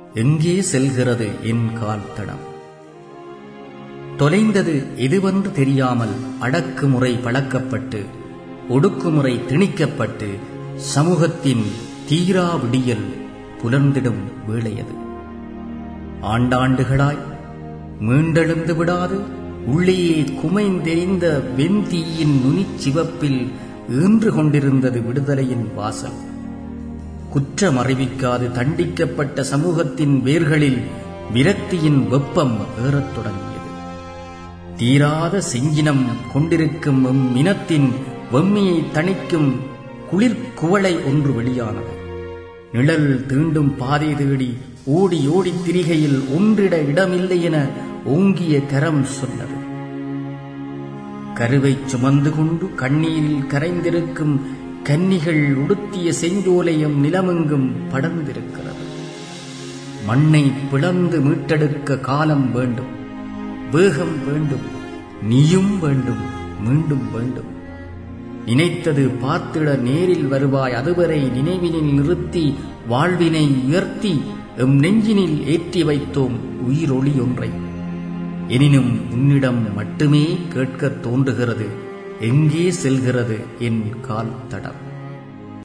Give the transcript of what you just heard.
எங்கே செல்கிறது என் கால் தடம் தொலைந்தது எதுவென்று தெரியாமல் அடக்குமுறை பழக்கப்பட்டு ஒடுக்குமுறை திணிக்கப்பட்டு சமூகத்தின் தீரா விடியல் புலர்ந்திடும் வேளையது ஆண்டாண்டுகளாய் மீண்டெழுந்து விடாது உள்ளேயே குமைந்தெறிந்த வெந்தீயின் நுனிச்சிவப்பில் ஈன்று கொண்டிருந்தது விடுதலையின் வாசல் குற்றம் அறிவிக்காது தண்டிக்கப்பட்ட சமூகத்தின் வேர்களில் விரக்தியின் வெப்பம் ஏறத் தொடங்கியது தீராத செஞ்சினம் கொண்டிருக்கும் எம் இனத்தின் வெம்மியை தணிக்கும் குளிர்குவளை ஒன்று வெளியானது நிழல் தீண்டும் பாதை தேடி ஓடி ஓடித் திரிகையில் ஒன்றிட இடமில்லை என ஓங்கிய கரம் சொன்னது கருவைச் சுமந்து கொண்டு கண்ணீரில் கரைந்திருக்கும் கன்னிகள் உடுத்திய செஞ்சோலையும் நிலமெங்கும் படர்ந்திருக்கிறது மண்ணை பிளந்து மீட்டெடுக்க காலம் வேண்டும் வேகம் வேண்டும் நீயும் வேண்டும் மீண்டும் வேண்டும் நினைத்தது பார்த்திட நேரில் வருவாய் அதுவரை நினைவினில் நிறுத்தி வாழ்வினை உயர்த்தி எம் நெஞ்சினில் ஏற்றி வைத்தோம் உயிரொளி ஒன்றை எனினும் உன்னிடம் மட்டுமே கேட்கத் தோன்றுகிறது எங்கே செல்கிறது என் கால் தடம்